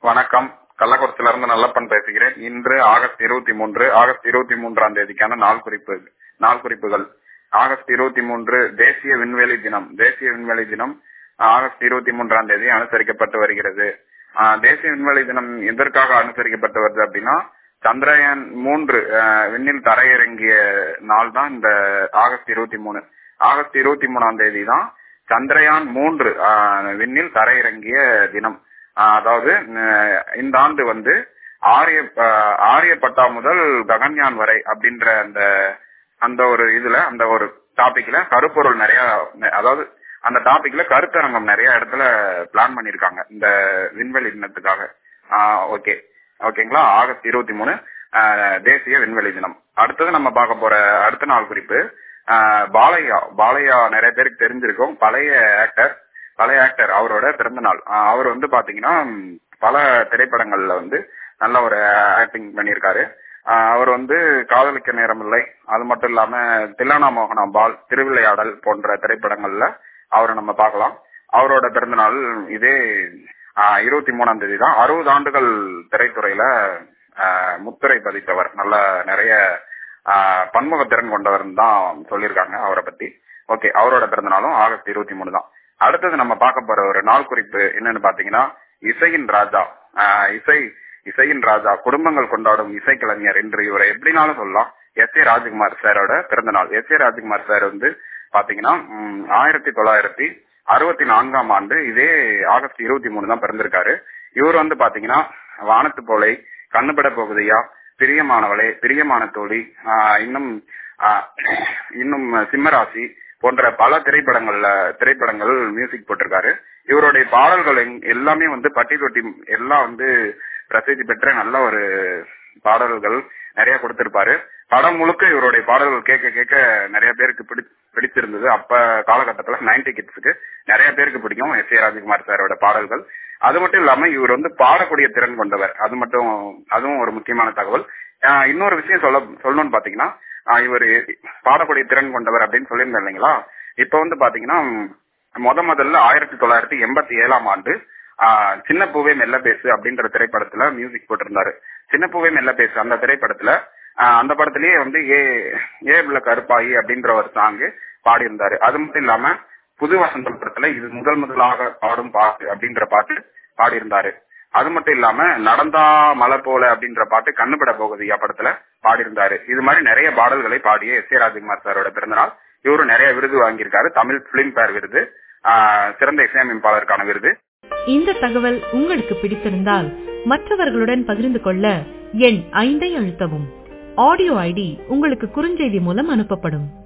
வணக்கம் கள்ளக்குறிச்சியில இருந்து நல்லப்பன் பேசுகிறேன் இன்று ஆகஸ்ட் இருபத்தி மூன்று ஆகஸ்ட் இருபத்தி மூன்றாம் தேதிக்கான நாள் குறிப்பு நாள் குறிப்புகள் ஆகஸ்ட் இருபத்தி மூன்று தேசிய விண்வெளி தினம் தேசிய விண்வெளி தினம் ஆகஸ்ட் இருபத்தி மூன்றாம் தேதி அனுசரிக்கப்பட்டு வருகிறது ஆஹ் தேசிய விண்வெளி தினம் எதற்காக அனுசரிக்கப்பட்டு வருது அப்படின்னா சந்திரயான் மூன்று ஆஹ் விண்ணில் தரையிறங்கிய நாள் தான் இந்த ஆகஸ்ட் இருபத்தி மூணு ஆகஸ்ட் இருபத்தி மூணாம் தேதி தான் சந்திரயான் மூன்று ஆஹ் விண்ணில் தரையிறங்கிய தினம் ஆஹ் அதாவது ஆஹ் இந்த ஆண்டு வந்து ஆரிய ஆஹ் ஆரியப்பட்டா முதல் ககன்யான் வரை அப்படின்ற அந்த அந்த ஒரு இதுல அந்த ஒரு டாபிக்ல கருப்பொருள் நிறைய அதாவது அந்த டாபிக்ல கருத்தரங்கம் நிறைய இடத்துல பிளான் பண்ணிருக்காங்க இந்த விண்வெளி தினத்துக்காக ஓகே ஓகேங்களா ஆகஸ்ட் இருபத்தி மூணு தேசிய விண்வெளி தினம் அடுத்தது நம்ம பார்க்க போற அடுத்த நாள் குறிப்பு ஆஹ் பாலையா பாலையா நிறைய பேருக்கு தெரிஞ்சிருக்கும் பழைய ஆக்டர் பழைய ஆக்டர் அவரோட பிறந்த நாள் ஆஹ் அவர் வந்து பாத்தீங்கன்னா பல திரைப்படங்கள்ல வந்து நல்ல ஒரு ஆக்டிங் பண்ணியிருக்காரு ஆஹ் அவர் வந்து காதலிக்க நேரமில்லை அது மட்டும் இல்லாம தில்லானா மோகனா பால் திருவிளையாடல் போன்ற திரைப்படங்கள்ல அவரை நம்ம பார்க்கலாம் அவரோட பிறந்த நாள் இதே இருபத்தி மூணாம் தேதி தான் அறுபது ஆண்டுகள் திரைத்துறையில முத்திரை பதித்தவர் நல்ல நிறைய பன்முக திறன் கொண்டவர் தான் சொல்லியிருக்காங்க அவரை பத்தி ஓகே அவரோட பிறந்த நாளும் ஆகஸ்ட் இருபத்தி மூணு தான் அடுத்தது நம்ம பார்க்க போற ஒரு நாள் குறிப்பு என்னன்னு பாத்தீங்கன்னா இசையின் ராஜா இசை இசையின் ராஜா குடும்பங்கள் கொண்டாடும் இசைக்கலைஞர் என்று இவரை எப்படினாலும் சொல்லலாம் எஸ் ஏ ராஜ்குமார் சாரோட பிறந்த நாள் எஸ் ஏ ராஜ்குமார் சார் வந்து பாத்தீங்கன்னா ஆயிரத்தி தொள்ளாயிரத்தி அறுபத்தி நான்காம் ஆண்டு இதே ஆகஸ்ட் இருபத்தி மூணு தான் பிறந்திருக்காரு இவர் வந்து பாத்தீங்கன்னா வானத்து போலை கண்ணுபட போகுதையா பிரியமானவளே பிரியமான தோழி இன்னும் இன்னும் சிம்மராசி போன்ற பல திரைப்படங்கள்ல திரைப்படங்கள் மியூசிக் போட்டிருக்காரு இவருடைய பாடல்கள் எல்லாமே வந்து பட்டி தொட்டி எல்லாம் வந்து பிரசித்தி பெற்ற நல்ல ஒரு பாடல்கள் நிறைய கொடுத்திருப்பாரு படம் முழுக்க இவருடைய பாடல்கள் கேட்க கேட்க நிறைய பேருக்கு பிடி பிடிச்சிருந்தது அப்ப காலகட்டத்துல நைன்டி கிட்ஸுக்கு நிறைய பேருக்கு பிடிக்கும் எஸ் ஏ ராஜ்குமார் சாரோட பாடல்கள் அது மட்டும் இல்லாம இவர் வந்து பாடக்கூடிய திறன் கொண்டவர் அது மட்டும் அதுவும் ஒரு முக்கியமான தகவல் இன்னொரு விஷயம் சொல்ல சொல்லணும்னு பாத்தீங்கன்னா இவர் பாடக்கூடிய திறன் கொண்டவர் அப்படின்னு சொல்லியிருந்தேன் இல்லைங்களா இப்ப வந்து பாத்தீங்கன்னா முத முதல்ல ஆயிரத்தி தொள்ளாயிரத்தி எண்பத்தி ஏழாம் ஆண்டு சின்ன பூவே மெல்ல பேசு அப்படின்ற திரைப்படத்துல மியூசிக் போட்டிருந்தாரு சின்ன பூவே மெல்ல பேசு அந்த திரைப்படத்துல அந்த படத்திலேயே வந்து ஏ ஏ பிள்ள கருப்பாயி அப்படின்ற ஒரு சாங்கு பாடியிருந்தாரு அது மட்டும் இல்லாம புது வசந்தம் படத்துல இது முதல் முதலாக பாடும் பாட்டு அப்படின்ற பாட்டு பாடியிருந்தாரு அது மட்டும் இல்லாம நடந்தா மலை போல அப்படின்ற பாட்டு கண்ணுபட போகுது படத்துல பாடியிருந்தாரு இது மாதிரி நிறைய பாடல்களை பாடிய எஸ் ஏ ராஜ்குமார் சாரோட பிறந்தநாள் இவரும் நிறைய விருது வாங்கியிருக்காரு தமிழ் பிலிம் பேர் விருது சிறந்த இசையமைப்பாளருக்கான விருது இந்த தகவல் உங்களுக்கு பிடித்திருந்தால் மற்றவர்களுடன் பகிர்ந்து கொள்ள எண் ஐந்தை அழுத்தவும் ஆடியோ ஐடி உங்களுக்கு குறுஞ்செய்தி மூலம் அனுப்பப்படும்